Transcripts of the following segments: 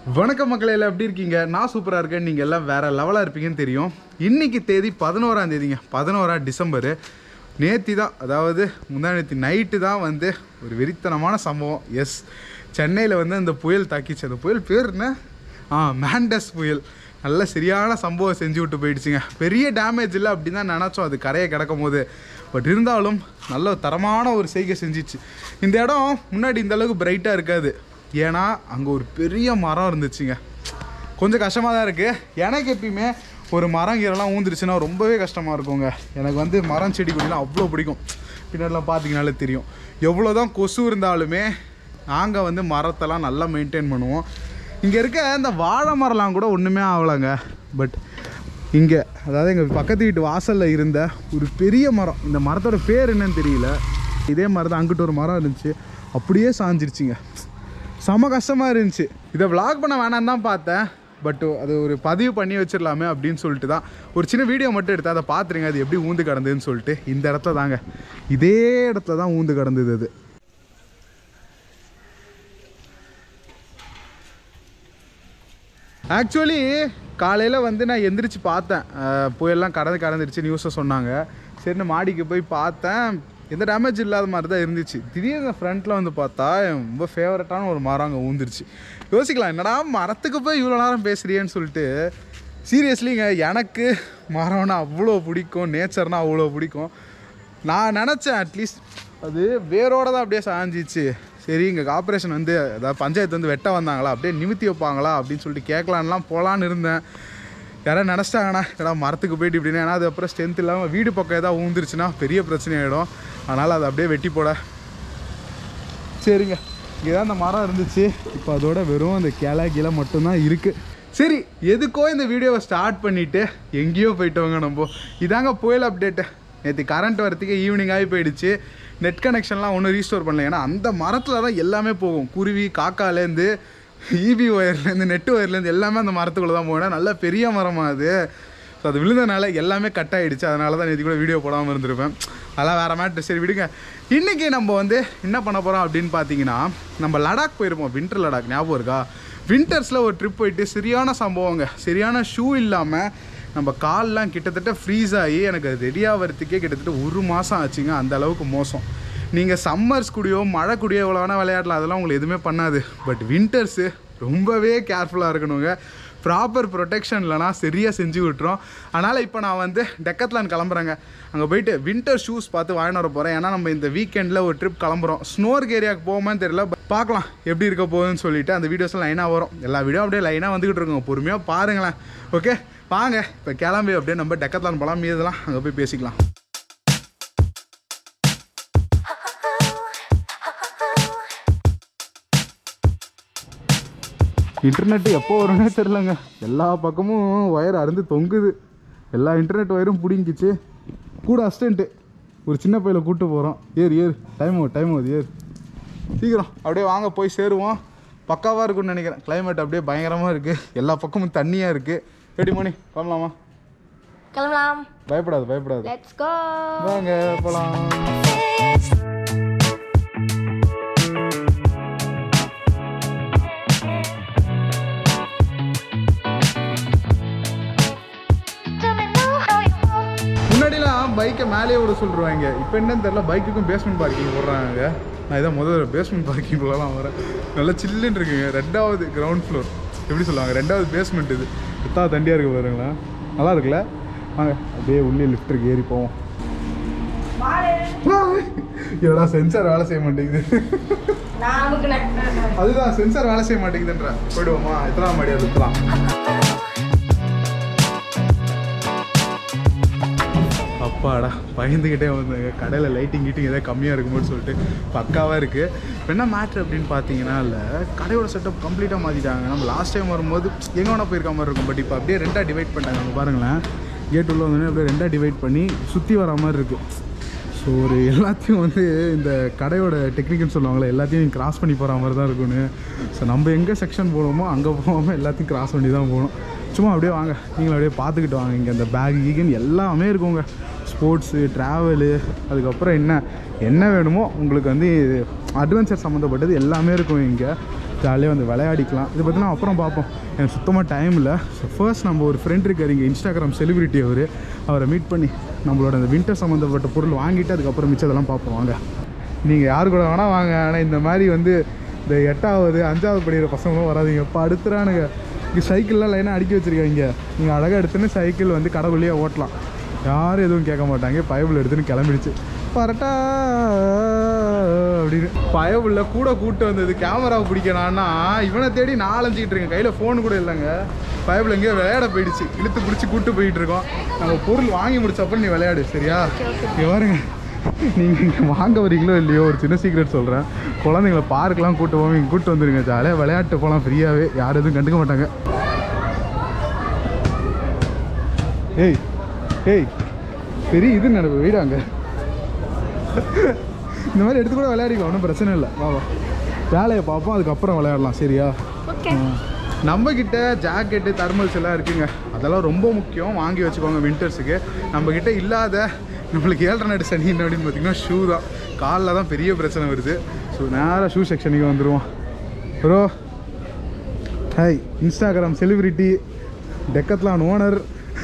வணக்கம் மக்களே எல்லாம் எப்படி இருக்கீங்க நான் சூப்பராக இருக்கேன் நீங்கள் எல்லாம் வேற லெவலாக இருப்பீங்கன்னு தெரியும் இன்னைக்கு தேதி பதினோராம் தேதிங்க பதினோராம் டிசம்பர் நேத்தி தான் அதாவது முந்தானேத்தி நைட்டு தான் வந்து ஒரு வெறித்தனமான சம்பவம் எஸ் சென்னையில் வந்து அந்த புயல் தாக்கிச்சு அந்த புயல் பேர் என்ன ஆ மேண்டஸ் புயல் நல்ல சரியான சம்பவம் செஞ்சு விட்டு போயிடுச்சுங்க பெரிய டேமேஜ் இல்லை அப்படின்னு தான் நினச்சோம் அது கரையை கிடக்கும் போது பட் இருந்தாலும் நல்ல தரமான ஒரு செய்கை செஞ்சிச்சு இந்த இடம் முன்னாடி இந்த அளவுக்கு பிரைட்டாக இருக்காது ஏன்னா அங்கே ஒரு பெரிய மரம் இருந்துச்சுங்க கொஞ்சம் கஷ்டமாக தான் இருக்குது எனக்கு எப்பயுமே ஒரு மரம் கீரெல்லாம் ஊந்துருச்சுன்னா ரொம்பவே கஷ்டமாக இருக்குங்க எனக்கு வந்து மரம் செடி கொடிலாம் அவ்வளோ பிடிக்கும் பின்னாடிலாம் பார்த்தீங்கனாலே தெரியும் எவ்வளோ தான் கொசு இருந்தாலுமே நாங்கள் வந்து மரத்தெல்லாம் நல்லா மெயின்டைன் பண்ணுவோம் இங்கே இருக்க இந்த வாழை மரம்லாம் கூட ஒன்றுமே ஆகலைங்க பட் இங்கே அதாவது எங்கள் பக்கத்து வீட்டு வாசலில் இருந்த ஒரு பெரிய மரம் இந்த மரத்தோட பேர் என்னன்னு தெரியல இதே மாதிரி தான் அங்கிட்டு ஒரு மரம் இருந்துச்சு அப்படியே சாஞ்சிருச்சுங்க செம கஷ்டமாக இருந்துச்சு இதை vlog பண்ண வேணாம் தான் பார்த்தேன் பட் அது ஒரு பதிவு பண்ணி வச்சிடலாமே அப்படின்னு சொல்லிட்டு தான் ஒரு சின்ன வீடியோ மட்டும் எடுத்து அதை பார்த்துருங்க அது எப்படி ஊந்து கிடந்ததுன்னு சொல்லிட்டு இந்த இடத்துல தாங்க இதே இடத்துல தான் ஊந்து கிடந்தது அது ஆக்சுவலி காலையில் வந்து நான் எந்திரிச்சு பார்த்தேன் அஹ் புயல்லாம் கடந்து கடந்துருச்சு நியூஸை சொன்னாங்க சரின்னு மாடிக்கு போய் பார்த்தேன் எந்த டேமேஜ் இல்லாத மாதிரி தான் இருந்துச்சு திடீர்னு ஃப்ரண்ட்டில் வந்து பார்த்தா என் ரொம்ப ஃபேவரட்டான ஒரு மரம் அங்கே ஊந்துருச்சு யோசிக்கலாம் என்னடா மரத்துக்கு போய் இவ்வளோ நேரம் பேசுறியேன்னு சொல்லிட்டு சீரியஸ்லிங்க எனக்கு மரம்னா அவ்வளோ பிடிக்கும் நேச்சர்னா அவ்வளோ பிடிக்கும் நான் நினச்சேன் அட்லீஸ்ட் அது வேரோட தான் அப்படியே சாஞ்சிச்சு சரி இங்கே கார்ப்பரேஷன் வந்து அதாவது பஞ்சாயத்து வந்து வெட்ட வந்தாங்களா அப்படியே நிமித்தி வைப்பாங்களா அப்படின்னு சொல்லிட்டு கேட்கலான்லாம் போகலான்னு இருந்தேன் யாராவது நினச்சிட்டாங்கண்ணா ஏடா மரத்துக்கு போயிட்டு இப்படின்னா ஏன்னா அது அப்புறம் ஸ்ட்ரென்த் இல்லாமல் வீடு பக்கம் ஏதாவது ஊந்துருச்சுன்னா பெரிய பிரச்சனை ஆகிடும் அதனால் அதை அப்படியே வெட்டி போட சரிங்க இங்கே தான் அந்த மரம் இருந்துச்சு இப்போ அதோட வெறும் அந்த கிளை கிளை மட்டும்தான் இருக்குது சரி எதுக்கோ இந்த வீடியோவை ஸ்டார்ட் பண்ணிவிட்டு எங்கேயோ போயிட்டோங்க நம்ம இதாங்க புயல் அப்டேட்டு நேற்று கரண்ட் வரத்துக்கு ஈவினிங் ஆகி போயிடுச்சு நெட் கனெக்ஷன்லாம் ஒன்றும் ரீஸ்டோர் பண்ணல ஏன்னா அந்த மரத்தில் தான் எல்லாமே போகும் குருவி காக்காலேருந்து இபி ஒயர்லேருந்து நெட் ஒயர்லேருந்து எல்லாமே அந்த மரத்துக்குள்ளே தான் போகும் நல்ல பெரிய மரமாக அது ஸோ அது விழுந்தனால எல்லாமே கட் ஆகிடுச்சு அதனால தான் நேற்று கூட வீடியோ போடாமல் இருந்திருப்பேன் அதெல்லாம் வேறு மேட்ரு சரி விடுங்க இன்றைக்கி நம்ம வந்து என்ன பண்ண போகிறோம் அப்படின்னு பார்த்தீங்கன்னா நம்ம லடாக் போயிருப்போம் வின்டர் லடாக் ஞாபகம் இருக்கா வின்டர்ஸில் ஒரு ட்ரிப் போயிட்டு சரியான சம்பவங்க சரியான ஷூ இல்லாமல் நம்ம கால்லாம் கிட்டத்தட்ட ஃப்ரீஸ் ஆகி எனக்கு அது ரெடி ஆகிறதுக்கே கிட்டத்தட்ட ஒரு மாதம் ஆச்சுங்க அந்த அளவுக்கு மோசம் நீங்கள் சம்மர்ஸ் கூடயோ மழை கூடயோ எவ்வளோ வேணால் விளையாடலாம் அதெல்லாம் உங்களுக்கு எதுவுமே பண்ணாது பட் வின்டர்ஸு ரொம்பவே கேர்ஃபுல்லாக இருக்கணுங்க ப்ராப்பர் ப்ரொடெக்ஷன் இல்லைனா சரியாக செஞ்சு விட்டுரும் அதனால் இப்போ நான் வந்து டெக்கத்லான் கிளம்புறேங்க அங்கே போயிட்டு வின்டர் ஷூஸ் பார்த்து வாங்கிட்டு வர போகிறேன் ஏன்னா நம்ம இந்த வீக்கெண்டில் ஒரு ட்ரிப் கிளம்புறோம் ஸ்னோர்க் ஏரியாவுக்கு போகுமான்னு தெரியல but பார்க்கலாம் எப்படி இருக்க போகுதுன்னு சொல்லிட்டு அந்த வீடியோஸ்லாம் லைனாக வரும் எல்லா வீடியோ அப்படியே லைனாக வந்துக்கிட்டு இருக்குங்க பொறுமையாக பாருங்களேன் ஓகே வாங்க இப்போ கிளம்பி அப்படியே நம்ம டெக்கத்லான் போகலாம் மீதெல்லாம் அங்கே போய் பேசிக்கலாம் இன்டர்நெட் எப்போ வரும்னே தெரிலங்க எல்லா பக்கமும் ஒயர் அறுந்து தொங்குது எல்லா இன்டர்நெட் ஒயரும் பிடிங்கிச்சு கூட அசிஸ்டண்ட்டு ஒரு சின்ன பையில கூப்பிட்டு போகிறோம் ஏறு ஏறு டைம் ஆகுது டைம் ஆகுது ஏறு சீக்கிரம் அப்படியே வாங்க போய் சேருவோம் பக்காவாக இருக்கும்னு நினைக்கிறேன் கிளைமேட் அப்படியே பயங்கரமாக இருக்குது எல்லா பக்கமும் தண்ணியாக இருக்குது ரெடி மணி போகலாமா கிளம்பலாம் பயப்படாது பயப்படாது லெட்ஸ் கோ வாங்க போகலாம் முன்னாடிலாம் பைக்கை மேலேயே விட சொல்லிடுவாங்க இப்போ என்னன்னு தெரியல பைக்குக்கும் பேஸ்மெண்ட் பார்க்கிங் போடுறாங்க நான் இதான் முதல்ல பேஸ்மெண்ட் பார்க்கிங்குள்ளலாம் வரேன் நல்லா சில்லுன்னு இருக்குங்க ரெண்டாவது கிரவுண்ட் ஃப்ளோர் எப்படி சொல்லுவாங்க ரெண்டாவது பேஸ்மெண்ட் இது எத்தா தண்டியாக இருக்கு பாருங்களேன் நல்லா இருக்குல்ல வாங்க அப்படியே உள்ளே லிஃப்ட் இருக்கு ஏறி போவோம் என்னடா சென்சார் வேலை செய்ய மாட்டேங்குது அதுதான் சென்சார் வேலை செய்ய மாட்டேங்குதுன்ற போயிடுவோமா எத்தனாம் மாடி அது சுத்தலாம் அப்பாடா பயந்துக்கிட்டே வந்தாங்க கடையில் லைட்டிங் கீட்டிங் ஏதாவது கம்மியாக இருக்குமோன்னு சொல்லிட்டு பக்காவாக இருக்குது இப்போ என்ன மேட்ரு அப்படின்னு பார்த்தீங்கன்னா இல்லை கடையோட செட்டப் கம்ப்ளீட்டாக மாற்றிட்டாங்க நம்ம லாஸ்ட் டைம் வரும்போது எங்கே வேணால் போயிருக்க மாதிரி இருக்கும் பட் இப்போ அப்படியே ரெண்டாக டிவைட் பண்ணிட்டாங்க அங்கே பாருங்களேன் கேட் உள்ள வந்தோடனே அப்படியே ரெண்டாக டிவைட் பண்ணி சுற்றி வர மாதிரி இருக்குது ஸோ ஒரு எல்லாத்தையும் வந்து இந்த கடையோட டெக்னிக்னு சொல்லுவாங்களே எல்லாத்தையும் கிராஸ் பண்ணி போகிற மாதிரி தான் இருக்கும்னு ஸோ நம்ம எங்கே செக்ஷன் போடுவோமோ அங்கே போகாமல் எல்லாத்தையும் கிராஸ் பண்ணி தான் போகணும் சும்மா அப்படியே வாங்க நீங்களும் அப்படியே பார்த்துக்கிட்டு வாங்க இங்கே அந்த பேக் கீகன் எல்லாமே இருக்குங்க ஸ்போர்ட்ஸு ட்ராவலு அதுக்கப்புறம் என்ன என்ன வேணுமோ உங்களுக்கு வந்து அட்வென்ச்சர் சம்மந்தப்பட்டது எல்லாமே இருக்கும் இங்கே ஜாலியாக வந்து விளையாடிக்கலாம் இதை பற்றி நான் அப்புறம் பார்ப்போம் எனக்கு சுத்தமாக டைம் இல்லை ஸோ ஃபர்ஸ்ட் நம்ம ஒரு ஃப்ரெண்ட் இருக்கார் இங்கே இன்ஸ்டாகிராம் செலிபிரிட்டி அவர் அவரை மீட் பண்ணி நம்மளோட அந்த வின்டர் சம்மந்தப்பட்ட பொருள் வாங்கிட்டு அதுக்கப்புறம் மிச்சதெல்லாம் பார்ப்போம் வாங்க நீங்கள் யார் கூட வேணால் வாங்க ஆனால் இந்த மாதிரி வந்து இந்த எட்டாவது அஞ்சாவது படிக்கிற பசங்களும் வராதீங்க இப்போ அடுத்துறானுங்க இங்கே சைக்கிள்லாம் லைனாக அடுக்கி வச்சுருக்காங்க நீங்கள் அழகாக எடுத்துன்னு சைக்கிள் வந்து கடைக்குள்ளேயே ஓட்டலாம் யாரும் எதுவும் கேட்க மாட்டாங்க பயபுல் எடுத்துன்னு கிளம்பிடுச்சு பரட்டா அப்படின்னு பயபுள்ள கூட கூட்டு வந்தது கேமராவை பிடிக்கணான்னா இவனை தேடி நான் அலைஞ்சிக்கிட்டு இருக்கேன் கையில் ஃபோன் கூட இல்லைங்க பயபுல எங்கேயோ விளையாட போயிடுச்சு இழுத்து பிடிச்சி கூட்டு போயிட்டு இருக்கோம் நம்ம பொருள் வாங்கி முடிச்சப்பறம் நீ விளையாடு சரியா இங்கே பாருங்க நீங்கள் இங்கே வாங்க வரீங்களோ இல்லையோ ஒரு சின்ன சீக்ரெட் சொல்கிறேன் குழந்தைங்கள பார்க்கெலாம் கூட்டு போவோம் இங்கே கூட்டு வந்துடுங்க ஜாலியாக விளையாட்டு போகலாம் ஃப்ரீயாகவே யாரும் எதுவும் கண்டுக்க மாட்டாங்க ஏய் ஏய் பெரிய இது நடப்பு வீடு அங்கே இந்த மாதிரி எடுத்து கூட விளையாடிக்கலாம் ஒன்றும் பிரச்சனை இல்லை வா வா வேலையை பார்ப்போம் அதுக்கப்புறம் விளையாடலாம் சரியா ஓகே நம்ம கிட்ட ஜாக்கெட்டு தர்மல்ஸ் எல்லாம் இருக்குங்க அதெல்லாம் ரொம்ப முக்கியம் வாங்கி வச்சுக்கோங்க வின்டர்ஸுக்கு நம்ம கிட்ட இல்லாத நம்மளுக்கு ஏழரை நாடு சனி என்ன அப்படின்னு பார்த்தீங்கன்னா ஷூ தான் காலில் தான் பெரிய பிரச்சனை வருது ஸோ நேராக ஷூ செக்ஷனுக்கு வந்துடுவோம் bro hi Instagram celebrity Decathlon owner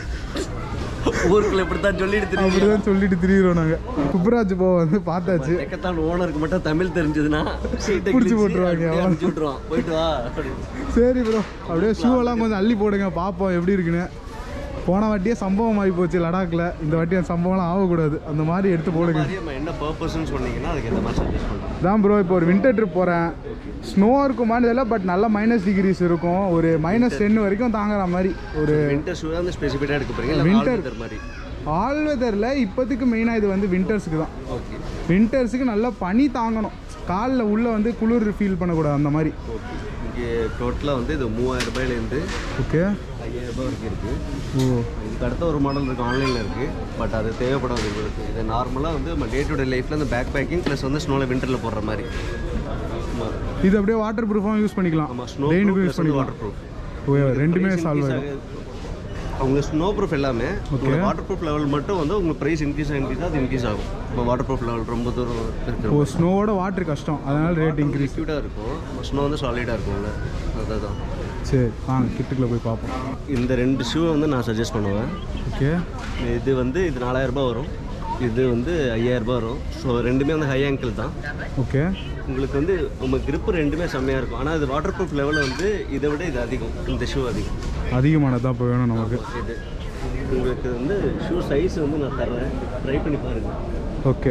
ஊருக்குள்ள இப்படித்தான் சொல்லிட்டு தெரியும் அப்படிதான் சொல்லிட்டு திரியிறோம் நாங்கள் குப்ராஜ் போ வந்து பார்த்தாச்சு டெக்கத்தான் ஓனருக்கு மட்டும் தமிழ் தெரிஞ்சதுன்னா சீட்டை புடிச்சு கிழிச்சு போட்டுருவாங்க. அப்படியே அனுப்பிச்சு விட்டுருவான் போயிட்டு வா அப்படின்னு. சரி ப்ரோ அப்படியே ஷூ எல்லாம் கொஞ்சம் அள்ளி போடுங்க பார்ப்போம் எப்படி இருக்குன்னு போன வாட்டியே சம்பவம் ஆகி போச்சு லடாக்ல இந்த வாட்டி அந்த சம்பவம்லாம் ஆகக்கூடாது அந்த மாதிரி எடுத்து போடுங்க மாதிரி நம்ம என்ன பர்பஸ்ன்னு சொன்னீங்கன்னா அதுக்கு ஏற்ற மாதிரி சஜஸ்ட் பண்ணுறோம் தான் ப்ரோ இப்போ ஒரு வின்டர் ட்ரிப் போகிறேன் ஸ்னோ இருக்குமான்னு தெரியல பட் நல்ல மைனஸ் டிகிரிஸ் இருக்கும் ஒரு மைனஸ் டென் வரைக்கும் தாங்குற மாதிரி ஒரு வின்டர் ஷூ தான் ஸ்பெசிஃபிக்காக எடுக்க போறீங்க இல்லை Winter. வின்டர் மாதிரி ஆல் வெதரில் இப்போதைக்கு மெயினாக இது வந்து வின்டர்ஸுக்கு தான் ஓகே வின்டர்ஸுக்கு நல்லா பனி தாங்கணும் காலில் உள்ளே வந்து குளிர் ஃபீல் பண்ணக்கூடாது அந்த மாதிரி ஓகே இங்கே டோட்டலாக வந்து இது மூவாயிரம் ரூபாயிலேருந்து ஓகே ஐயாயிரம் ரூபாய் வரைக்கும் இருக்குது ஓ இதுக்கு அடுத்த ஒரு மாடல் இருக்குது ஆன்லைனில் இருக்குது பட் அது தேவைப்படாது உங்களுக்கு இது நார்மலாக வந்து நம்ம டே டு டே லைஃப்பில் இந்த பேக் பேக்கிங் ப்ளஸ் வந்து ஸ்னோவில் வின்டரில் போடுற மாதிரி ஆமாம் இது அப்படியே வாட்டர் ப்ரூஃபாகவும் யூஸ் பண்ணிக்கலாம் ஆமாம் ஸ்னோ ரெயினுக்கும் யூஸ் ப்ளஸ் வந்து பண்ணிக்கலாம் வாட்டர் ப்ரூஃப் ஓ ரெண்டுமே சால்வ் ஆகிடும் அவங்க ஸ்னோ ப்ரூஃப் எல்லாமே உங்களுக்கு வாட்டர் ப்ரூஃப் லெவல் மட்டும் வந்து உங்களுக்கு ப்ரைஸ் இன்க்ரீஸ் இன்க்ரீஸ் அது இன்க்ரீஸ் ஆகும் இப்போ வாட்டர் ப்ரூஃப் லெவல் ரொம்ப தூரம் இருக்கிற ஓ ஸ்னோவோட வாட்டர் கஷ்டம் அதனால ரேட் இன்க்ரீஸ் லிக்விடாக இருக்கும் ஸ்னோ வந்து சாலிடாக இருக்கும்ல அதுதான் சரி வாங்க கிட்டுக்குள்ளே போய் பார்ப்போம் இந்த ரெண்டு ஷூவை வந்து நான் சஜஸ்ட் பண்ணுவேன் ஓகே இது வந்து இது நாலாயிரம் ரூபாய் வரும் இது வந்து ஐயாயிரம் ரூபாய் வரும் ஸோ ரெண்டுமே வந்து ஹை ஆங்கிள் தான் ஓகே உங்களுக்கு வந்து உங்கள் grip ரெண்டுமே செம்மையாக இருக்கும் ஆனால் இது வாட்டர் ப்ரூஃப் லெவலில் வந்து இதை விட இது அதிகம் இந்த ஷூ அதிகம் அதிகமானது தான் இப்போ வேணும் நமக்கு இது உங்களுக்கு வந்து ஷூ சைஸ் வந்து நான் தர்றேன் ட்ரை பண்ணி பாருங்கள் ஓகே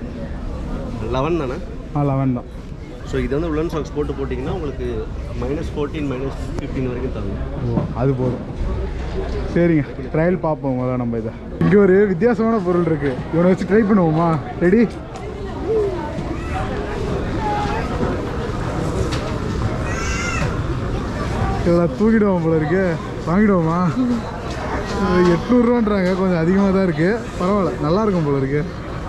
லெவன் தானே ஆ லெவன் தான் ஸோ இது வந்து உலன் சாக்ஸ் போட்டு போட்டிங்கன்னா உங்களுக்கு மைனஸ் ஃபோர்டீன் மைனஸ் ஃபிஃப்டீன் வரைக்கும் தரும் ஓ அது போதும் சரிங்க ட்ரையல் பார்ப்போம் முதல்ல நம்ம இதை இங்கே ஒரு வித்தியாசமான பொருள் இருக்குது இவனை வச்சு ட்ரை பண்ணுவோமா ரெடி இதெல்லாம் தூக்கிடுவோம் போல இருக்கு வாங்கிடுவோமா இது எட்நூறுரூவான்றாங்க கொஞ்சம் அதிகமாக தான் இருக்குது பரவாயில்ல நல்லா இருக்கும் போல இருக்கு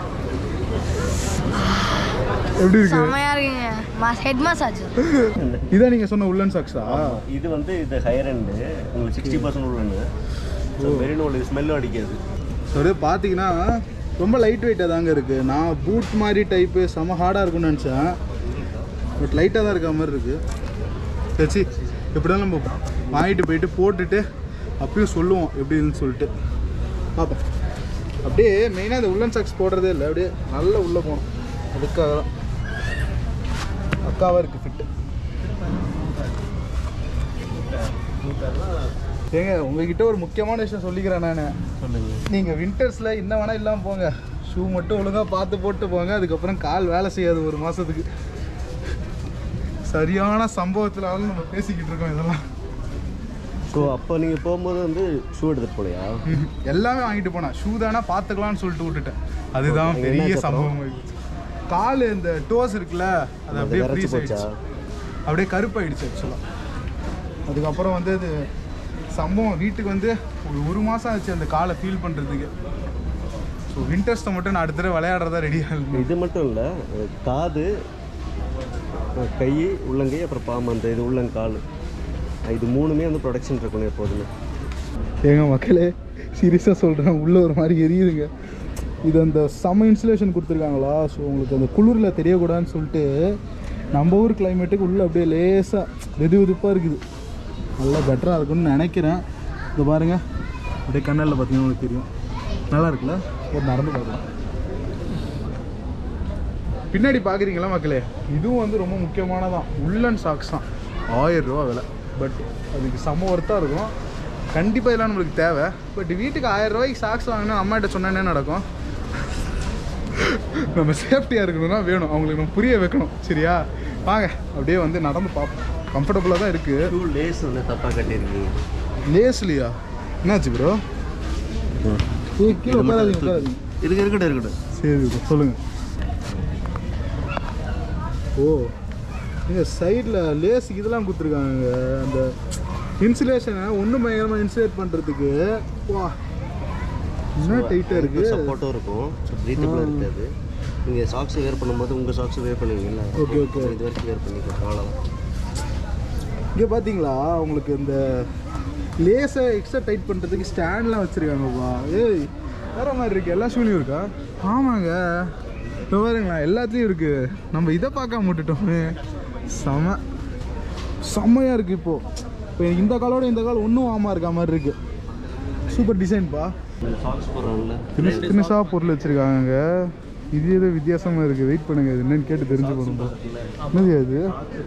எப்படி இருக்கு செம்மையா இருக்குங்க மாஸ் ஹெட் மசாஜ் இதான் நீங்கள் சொன்ன உள்ளன் சாக்ஸா இது வந்து இது ஹையர் எண்டு உங்களுக்கு சிக்ஸ்டி பர்சன்ட் உள்ளன்னு ஸோ வெரினோ இது ஸ்மெல்லும் அடிக்காது ஸோ அப்படியே பார்த்தீங்கன்னா ரொம்ப லைட் வெயிட்டாக தாங்க இருக்குது நான் பூட் மாதிரி டைப்பு செம ஹார்டாக இருக்கும்னு நினச்சேன் பட் லைட்டாக தான் இருக்க மாதிரி இருக்குது சரி எப்படினாலும் நம்ம வாங்கிட்டு போயிட்டு போட்டுட்டு அப்பயும் சொல்லுவோம் எப்படின்னு சொல்லிட்டு பார்ப்போம் அப்படியே மெயினாக இந்த உள்ளன் சாக்ஸ் போடுறதே இல்லை அப்படியே நல்லா உள்ளே போகணும் அதுக்காக தான் அக்காவாக இருக்குது ஃபிட்டு ஏங்க உங்ககிட்ட ஒரு முக்கியமான விஷயம் சொல்லிக்கிறேன் நான் சொல்லுங்க நீங்கள் வின்டர்ஸில் என்ன வேணால் இல்லாமல் போங்க ஷூ மட்டும் ஒழுங்காக பார்த்து போட்டு போங்க அதுக்கப்புறம் கால் வேலை செய்யாது ஒரு மாதத்துக்கு சரியான சம்பவத்தினால நம்ம பேசிக்கிட்டு இருக்கோம் இதெல்லாம் ஸோ அப்போ நீங்கள் போகும்போது வந்து ஷூ எடுத்துகிட்டு போலையா ம்ஹும். எல்லாமே வாங்கிட்டு போனேன் ஷூ தானே பார்த்துக்கலாம்னு சொல்லிட்டு விட்டுட்டேன் அதுதான் Okay, பெரிய என்னாச்சு அப்புறம்? சம்பவம் ஆயிடுச்சு. கால் இந்த டோஸ் இருக்குல்ல அது அது அப்படியே விரைச்சு ஃப்ரீஸ் போச்சா? ஆயிடுச்சு அப்படியே கருப்பாயிடுச்சு ஆக்சுவலாக அதுக்கப்புறம் வந்து அது சம்பவம் வீட்டுக்கு வந்து ஒரு ஒரு மாதம் ஆச்சு அந்த காலை ஃபீல் பண்ணுறதுக்கு ஸோ வின்டர்ஸை மட்டும் நான் அடுத்த தடவை விளையாடுறதா ரெடியாக இருக்கேன் இது மட்டும் இல்லை காது அஹ் கை உள்ளங்கை அப்புறம் பாம்பு அந்த இது உள்ளங்கால் இது மூணுமே வந்து ப்ரொடக்ஷன் இருக்கணும் எப்போதுமே ஏங்க மக்களே சீரியஸாக சொல்கிறேன் உள்ளே ஒரு மாதிரி எரியுதுங்க இது அந்த செம்ம இன்சுலேஷன் கொடுத்துருக்காங்களா ஸோ உங்களுக்கு அந்த குளிரில் தெரியக்கூடாதுன்னு சொல்லிட்டு நம்ம ஊர் கிளைமேட்டுக்கு உள்ளே அப்படியே லேசாக வெது வெதுப்பாக இருக்குது நல்லா பெட்டராக இருக்கும்னு நினைக்கிறேன் இது பாருங்க அப்படியே கண்ணலில் பார்த்தீங்கன்னா உங்களுக்கு தெரியும் நல்லா இருக்குல்ல ஒரு நடந்து பார்க்கலாம் பின்னாடி பார்க்குறீங்களா மக்களே இதுவும் வந்து ரொம்ப முக்கியமானதான் உள்ளன் சாக்ஸ் தான் ஆயிரம் ரூபா விலை பட் அதுக்கு செம்ம ஒர்த்தாக இருக்கும் கண்டிப்பாக இதெல்லாம் நம்மளுக்கு தேவை பட் வீட்டுக்கு ஆயிரம் ரூபாய்க்கு சாக்ஸ் வாங்கினா அம்மாட்ட சொன்னா என்ன நடக்கும் நம்ம சேஃப்டியாக இருக்கணும்னா வேணும் அவங்களுக்கு நம்ம புரிய வைக்கணும் சரியா வாங்க அப்படியே வந்து நடந்து பார்ப்போம் கம்ஃபர்டபுளாக தான் இருக்குது டூ லேஸ் வந்து தப்பாக கட்டியிருக்கீங்க லேஸ்லியா என்னாச்சு ப்ரோ ஏய் கீழே உட்காராதீங்க உட்காராதீங்க இருக்கு இருக்கட்டும் இருக்கட்டும் சரி bro, சொல்லுங்க ஓ இங்கே சைடில் லேஸுக்கு இதெல்லாம் கொடுத்துருக்காங்க அந்த இன்சுலேஷனை ஒன்றும் பயங்கரமாக இன்சுலேட் பண்ணுறதுக்கு வா என்ன டைட்டாக இருக்குது சப்போர்ட்டும் இருக்கும் ஸோ ப்ரீத்தபிளாக இருக்காது நீங்கள் சாக்ஸ் வேர் பண்ணும்போது உங்கள் சாக்ஸ் வேர் பண்ணுவீங்கல்ல Okay, okay. இது வரைக்கும் வேர் பண்ணிக்கலாம் அவ்வளோதான் இங்கே பார்த்தீங்களா உங்களுக்கு இந்த லேஸை எக்ஸ்ட்ரா டைட் பண்ணுறதுக்கு ஸ்டாண்ட்லாம் வச்சுருக்காங்கப்பா ஏய் வேற மாதிரி இருக்கு எல்லா ஷூலையும் இருக்கா ஆமாங்க இப்போ பாருங்களா எல்லாத்துலேயும் இருக்குது நம்ம இதை பார்க்காம விட்டுட்டோமே செம செம்மையாக இருக்குது இப்போது இப்போ இந்த காலோட இந்த கால் ஒன்றும் ஆமாம் இருக்க மாதிரி இருக்குது சூப்பர் டிசைன்ப்பா சாக்ஸ் போடுறோம்ல சின்ன சின்னசாக பொருள் வச்சுருக்காங்க இது ஏதோ வித்தியாசமாக இருக்குது வெயிட் பண்ணுங்க இது என்னன்னு கேட்டு தெரிஞ்சு போகணும் என்னது அது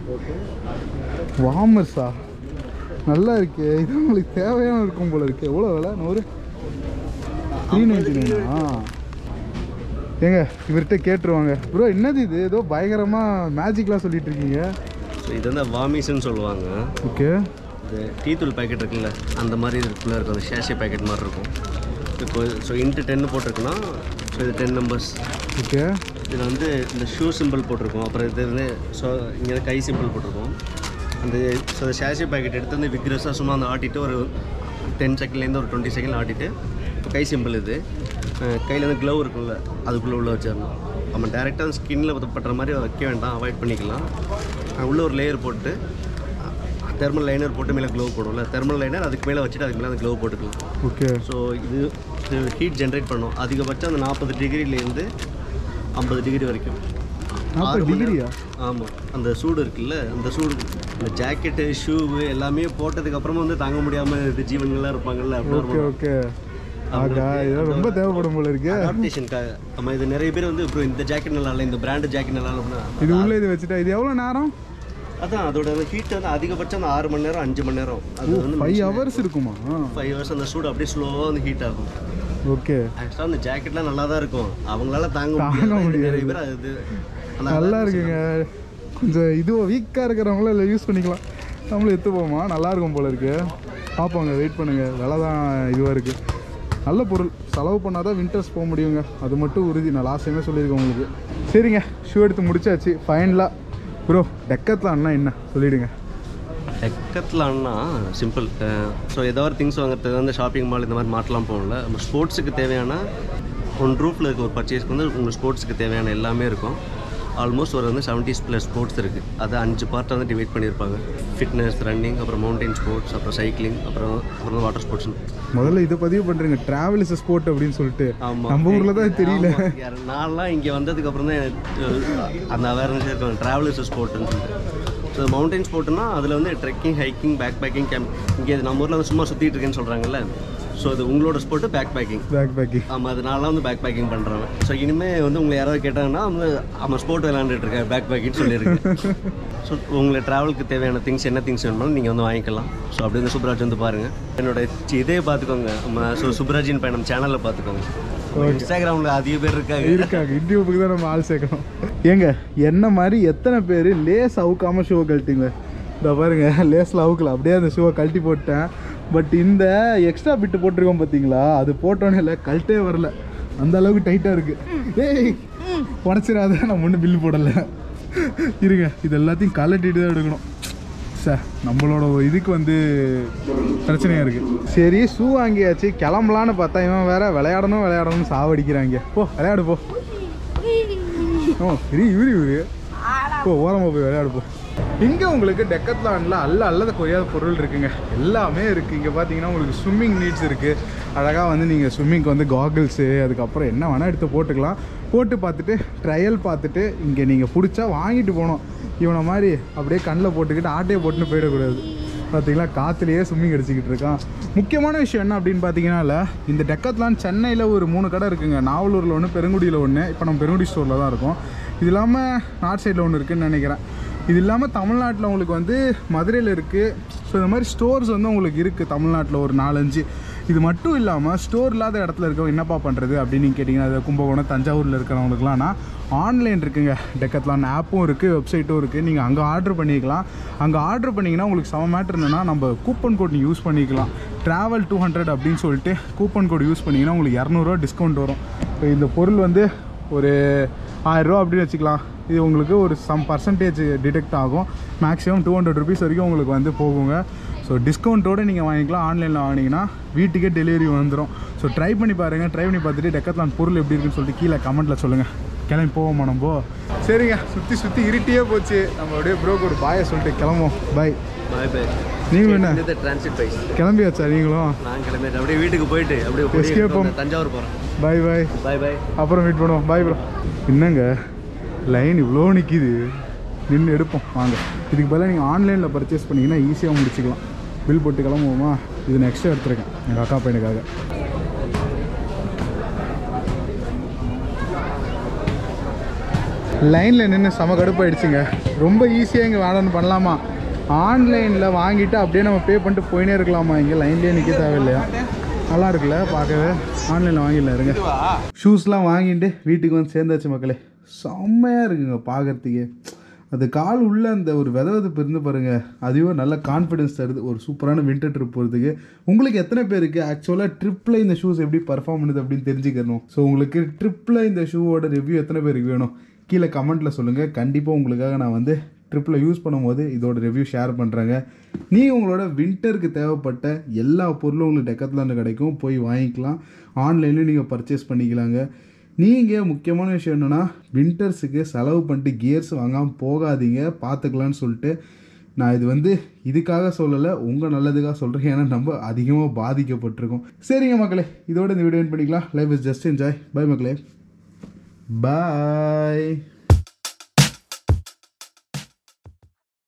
வாமர்ஸா நல்லா இருக்கே இது உங்களுக்கு தேவையான இருக்கும் போல இருக்கு எவ்வளோ விலை நூறு த்ரீ நைன்டி நைனா ஏங்க இவர்கிட்ட கேட்டுருவாங்க ப்ரோ என்னது இது ஏதோ பயங்கரமாக மேஜிக்லாம் சொல்லிட்டு இருக்கீங்க ஸோ இது வந்து வாமிஸ்ன்னு சொல்லுவாங்க ஓகே இந்த டீ தூள் பேக்கெட் இருக்குல்ல அந்த மாதிரி இதுக்குள்ளே இருக்கும் அந்த ஷேஷே பேக்கெட் மாதிரி இருக்கும் இப்போ ஸோ இன்ட்டு டென்னு போட்டிருக்குன்னா ஸோ இது டென் நம்பர்ஸ் ஓகே இதில் வந்து இந்த ஷூ சிம்பிள் போட்டிருக்கோம் அப்புறம் இது வந்து ஸோ இங்கே கை சிம்பிள் போட்டிருக்கோம் அந்த ஸோ அந்த ஷேஷே பேக்கெட் எடுத்து வந்து விக்ரஸாக சும்மா அந்த ஆட்டிட்டு ஒரு டென் செகண்ட்லேருந்து ஒரு டுவெண்ட்டி செகண்ட் ஆட்டிட்டு கை சிம்பிள் இது கையில் வந்து க்ளவ் இருக்குல்ல அதுக்குள்ளே உள்ள வச்சிடணும் நம்ம டேரெக்டாக அந்த ஸ்கின்னில் பட்டுற மாதிரி வைக்க வேண்டாம் அவாய்ட் பண்ணிக்கலாம் அஹ் உள்ள ஒரு லேயர் போட்டு தெர்மல் லைனர் போட்டு மேலே க்ளவ் போடும்ல தெர்மல் லைனர் அதுக்கு மேலே வச்சுட்டு அதுக்கு மேலே அந்த க்ளவ் போட்டுக்கலாம் ஓகே ஸோ இது ஹீட் ஜென்ரேட் பண்ணும் அதிகபட்சம் அந்த நாற்பது டிகிரிலேருந்து ஐம்பது டிகிரி வரைக்கும் நாற்பது ஆறு மணி டிகிரியா ஆமாம் அந்த சூடு இருக்குல்ல அந்த சூடு இந்த ஜாக்கெட்டு ஷூவு எல்லாமே போட்டதுக்கு அப்புறமா வந்து தாங்க முடியாமல் இது ஜீவன்கள்லாம் இருப்பாங்கல்ல ஓகே அப்படி ஓகே ஆகா இதெல்லாம் ரொம்ப தேவைப்படும் போல இருக்கு அடாப்டேஷனுக்காக நம்ம இது நிறைய பேர் வந்து இப்போ இந்த ஜாக்கெட் நல்லா இல்லை இந்த பிராண்டு ஜாக்கெட் நல்லா இல்லை அப்படின்னா இது உள்ள இது வச்சுட்டா இது எவ்வளோ நேரம் அதான் அதோட ஹீட் வந்து அதிகபட்சம் அந்த ஆறு மணி நேரம் அஞ்சு மணி நேரம் அது வந்து ஃபைவ் ஹவர்ஸ் இருக்குமா ஃபைவ் ஹவர்ஸ் அந்த சூடு அப்படியே ஸ்லோவாக வந்து ஹீட் ஆகும் ஓகே ஆக்சுவலாக அந்த ஜாக்கெட்லாம் நல்லா தான் இருக்கும் அவங்களால தாங்க தாங்க முடியாது முடியாது. நிறைய பேர் அது அந்த நல்லா இருக்குங்க கொஞ்சம் இது வீக்காக இருக்கிறவங்களும் இதில் யூஸ் பண்ணிக்கலாம் நம்மளும் எடுத்து போமா நல்லா இருக்கும் போல இருக்கு பார்ப்போங்க வெயிட் பண்ணுங்க விலை தான் இதுவாக இருக்குது நல்ல பொருள் செலவு பண்ணால் தான் வின்டர்ஸ் போக முடியுங்க அது மட்டும் உறுதி நான் லாஸ்ட் டைமே சொல்லியிருக்கேன் உங்களுக்கு சரிங்க ஷூ எடுத்து முடிச்சாச்சு ஃபைனலாக ப்ரோ டெக்கத்லான்னா என்ன சொல்லிவிடுங்க டெக்கத்லான்னா சிம்பிள் ஸோ ஏதோ ஒரு திங்ஸ் வாங்குறதுக்கு வந்து ஷாப்பிங் மால் இந்த மாதிரி மாட்டலாம் போகல நம்ம ஸ்போர்ட்ஸுக்கு தேவையான ஒன் ரூஃபில் இருக்க ஒரு பர்ச்சேஸ்க்கு வந்து உங்களுக்கு ஸ்போர்ட்ஸுக்கு தேவையான எல்லாமே இருக்கும் ஆல்மோஸ்ட் ஒரு வந்து செவன்டிஸ் ப்ளஸ் ஸ்போர்ட்ஸ் இருக்குது அதை அஞ்சு பார்ட்டாக வந்து டிவைட் பண்ணியிருப்பாங்க ஃபிட்னஸ் ரன்னிங் அப்புறம் மவுண்டைன் ஸ்போர்ட்ஸ் அப்புறம் சைக்கிளிங் அப்புறம் அப்புறம் வாட்டர் ஸ்போர்ட்ஸ் முதல்ல இதை பதிவு பண்ணுறீங்க ட்ராவல் இஸ் ஸ்போர்ட் அப்படின்னு சொல்லிட்டு ஆமாம் நம்ம ஊரில் தான் தெரியல நான்லாம் இங்கே வந்ததுக்கு அப்புறம் தான் எனக்கு அந்த அவேர்னஸ் இருக்கும் ட்ராவல் இஸ் ஸ்போர்ட்னு சொல்லிட்டு ஸோ மவுண்டைன் ஸ்போர்ட்னா அதில் வந்து trekking hiking backpacking camp இங்கே நம்ம ஊரில் வந்து சும்மா சுற்றிட்டு இருக்கேன்னு சொல்கிறாங்கல்ல ஸோ அது உங்களோட sport backpacking backpacking ஆமாம் அது நான்லாம் வந்து பேக் பேக்கிங் பண்ணுறேன் ஸோ இனிமேல் வந்து உங்களை யாராவது கேட்டாங்கன்னா வந்து ஆமாம் ஸ்போர்ட் விளாண்டுட்டு இருக்கேன் பேக் பேக்கிங் சொல்லியிருக்கேன் ஸோ உங்களுக்கு ட்ராவலுக்கு தேவையான திங்ஸ் என்ன திங்ஸ் வேணுமாலும் நீங்கள் வந்து வாங்கிக்கலாம் ஸோ அப்படி வந்து சுப்ராஜ் வந்து பாருங்கள் என்னோட சி- இதே பார்த்துக்கோங்க நம்ம ஸோ சுப்ராஜின் பயணம் சேனலில் பார்த்துக்கோங்க இன்ஸ்டாகிராமில் அதிக பேர் இருக்காங்க இருக்காங்க யூடியூபுக்கு தான் நம்ம ஆள் சேர்க்கணும் ஏங்க என்ன மாதிரி எத்தனை பேர் லேஸ் அவுக்காம ஷூவை கழட்டிங்க இந்த பாருங்க லேஸில் அவுக்கல அப்படியே அந்த ஷூவை கழட்டி போட்டேன் பட் இந்த எக்ஸ்ட்ரா பிட்டு போட்டிருக்கோம் பார்த்தீங்களா அது போட்டோன்னே இல்லை கழட்டே வரல அந்த அளவுக்கு டைட்டாக இருக்கு ஏய் உடச்சிடாத நான் ஒன்றும் பில்லு போடலை இருங்க இது எல்லாத்தையும் கழட்டிட்டு தான் எடுக்கணும் சார் நம்மளோட இதுக்கு வந்து பிரச்சனையாக இருக்குது சரி ஷூ வாங்கியாச்சு கிளம்பலான்னு பார்த்தா இவன் வேற விளையாடணும் விளையாடணும்னு சாவடிக்கிறாங்க போ விளையாடு போ ஓ சரி இவரு இவரு போ ஓரமாக போய் விளையாடு போ இங்கே உங்களுக்கு டெக்கத்லானில் அல்ல அல்லத குறையாத பொருள் இருக்குங்க எல்லாமே இருக்குது இங்கே பார்த்தீங்கன்னா உங்களுக்கு ஸ்விம்மிங் நீட்ஸ் இருக்குது அழகாக வந்து நீங்கள் ஸ்விம்மிங்க்கு வந்து காகிள்ஸு அதுக்கப்புறம் என்ன வேணால் எடுத்து போட்டுக்கலாம் போட்டு பார்த்துட்டு ட்ரையல் பார்த்துட்டு இங்கே நீங்கள் பிடிச்சா வாங்கிட்டு போகணும் இவனை மாதிரி அப்படியே கண்ணில் போட்டுக்கிட்டு ஆட்டையை போட்டுன்னு போயிடக்கூடாது பார்த்தீங்களா காற்றுலேயே ஸ்விம்மிங் அடிச்சுக்கிட்டு இருக்கான் முக்கியமான விஷயம் என்ன அப்படின்னு பார்த்தீங்கன்னா இந்த டெக்கத்லான் சென்னையில் ஒரு மூணு கடை இருக்குங்க நாவலூரில் ஒன்று பெருங்குடியில் ஒன்று இப்போ நம்ம பெருங்குடி ஸ்டோரில் தான் இருக்கோம் இது இல்லாமல் நார்த் சைடில் ஒன்று இருக்குன்னு நினைக்கிறேன் இது இல்லாமல் தமிழ்நாட்டில் உங்களுக்கு வந்து மதுரையில் இருக்குது ஸோ இந்த மாதிரி ஸ்டோர்ஸ் வந்து உங்களுக்கு இருக்குது தமிழ்நாட்டில் ஒரு நாலஞ்சு இது மட்டும் இல்லாமல் ஸ்டோர் இல்லாத இடத்துல இருக்கவங்க என்னப்பா பண்ணுறது அப்படின்னு நீங்கள் கேட்டிங்கன்னா அது கும்பகோணம் தஞ்சாவூரில் இருக்கிறவங்களுக்குலாம்னா ஆன்லைன் இருக்குங்க டெக்கத்லான் ஆப்பும் இருக்குது வெப்சைட்டும் இருக்குது நீங்கள் அங்கே ஆர்டர் பண்ணிக்கலாம் அங்கே ஆர்டர் பண்ணிங்கன்னா உங்களுக்கு செம மேட்ரு என்னென்னா நம்ம கூப்பன் கோட் யூஸ் பண்ணிக்கலாம் ட்ராவல் டூ ஹண்ட்ரட் அப்படின்னு சொல்லிட்டு கூப்பன் கோட் யூஸ் பண்ணிங்கன்னா உங்களுக்கு இரநூறுவா டிஸ்கவுண்ட் வரும் இப்போ இந்த பொருள் வந்து ஒரு ஆயிரரூவா அப்படின்னு வச்சுக்கலாம் இது உங்களுக்கு ஒரு சம் பர்சன்டேஜ் டிடெக்ட் ஆகும் மேக்ஸிமம் டூ ஹண்ட்ரட் ருபீஸ் வரைக்கும் உங்களுக்கு வந்து போகுங்க ஸோ டிஸ்கவுண்ட்டோடு நீங்கள் வாங்கிக்கலாம் ஆன்லைனில் வாங்கினீங்கன்னா வீட்டுக்கே டெலிவரி வந்துடும் ஸோ ட்ரை பண்ணி பாருங்கள் ட்ரை பண்ணி பார்த்துட்டு டெக்கத்லான் பொருள் எப்படி இருக்குன்னு சொல்லிட்டு கீழே கமெண்ட்டில் சொல்லுங்கள் கிளம்பி போவோமா நம்ம சரிங்க சுற்றி சுற்றி இருட்டியே போச்சு நம்ம அப்படியே ப்ரோக்கு ஒரு பாயை சொல்லிட்டு கிளம்புவோம் பாய் பாய் பாய் நீங்களும் என்ன இந்த டிரான்சிட் பைஸ் கிளம்பியாச்சா நீங்களும் நான் கிளம்பிட்டு அப்படியே வீட்டுக்கு போயிட்டு அப்படியே Escape கொடியை ஆகும். எடுத்து தஞ்சாவூர் போகிறேன் பாய் பாய் பாய் பாய் அப்புறம் மீட் பண்ணுவோம் பாய் ப்ரோ என்னங்க லைன் இவ்வளோ நிற்கிது நின்று எடுப்போம் வாங்க இதுக்கு பதிலாக நீங்கள் ஆன்லைனில் பர்ச்சேஸ் பண்ணிங்கன்னா ஈஸியாக முடிச்சுக்கலாம் பில் போட்டு கிளம்புவோமா இது நெக்ஸ்ட்டு எடுத்துருக்கேன் எங்கள் அக்கா பையனுக்காக லைனில் நின்று செம கடுப்பாயிடுச்சுங்க ரொம்ப ஈஸியாக இங்கே வேலைன்னு பண்ணலாமா ஆன்லைனில் வாங்கிட்டு அப்படியே நம்ம பே பண்ணிட்டு போயினே இருக்கலாமா இங்கே லைன்லேயே நிற்க தேவையில்லையா நல்லா இருக்குல்ல பார்க்கவே ஆன்லைனில் வாங்கிடலாம் இருங்க ஷூஸ்லாம் வாங்கிட்டு வீட்டுக்கு வந்து சேர்ந்தாச்சு மக்களே செம்மையாக இருக்குங்க பார்க்கறதுக்கே அது கால் உள்ள அந்த ஒரு விதவெதப்பு இருந்து பாருங்க அதுவே நல்ல கான்ஃபிடன்ஸ் தருது ஒரு சூப்பரான வின்டர் ட்ரிப் போகிறதுக்கு உங்களுக்கு எத்தனை பேருக்கு ஆக்சுவலாக ட்ரிப்பில் இந்த ஷூஸ் எப்படி பர்ஃபார்ம் பண்ணுது அப்படின்னு தெரிஞ்சுக்கணும் ஸோ உங்களுக்கு ட்ரிப்பில் இந்த ஷூவோட ரிவ்யூ எத்தனை பேருக்கு வேணும் கீழே கமெண்ட்டில் சொல்லுங்கள் கண்டிப்பாக உங்களுக்காக நான் வந்து ட்ரிப்பில் யூஸ் பண்ணும்போது இதோட ரிவ்யூ ஷேர் பண்ணுறேங்க நீங்கள் உங்களோட வின்டருக்கு தேவைப்பட்ட எல்லா பொருளும் உங்களுக்கு டெக்கத்தில் கிடைக்கும் போய் வாங்கிக்கலாம் ஆன்லைன்லேயும் நீங்கள் பர்ச்சேஸ் பண்ணிக்கலாங்க நீங்கள் முக்கியமான விஷயம் என்னென்னா வின்டர்ஸுக்கு செலவு பண்ணிட்டு கியர்ஸ் வாங்காமல் போகாதீங்க பார்த்துக்கலான்னு சொல்லிட்டு நான் இது வந்து இதுக்காக சொல்லலை உங்கள் நல்லதுக்காக சொல்கிறேன் ஏன்னா நம்ம அதிகமாக பாதிக்கப்பட்டிருக்கோம் சரிங்க மக்களே இதோட இந்த வீடியோ பண்ணிக்கலாம் life is just enjoy bye மக்களே பாய்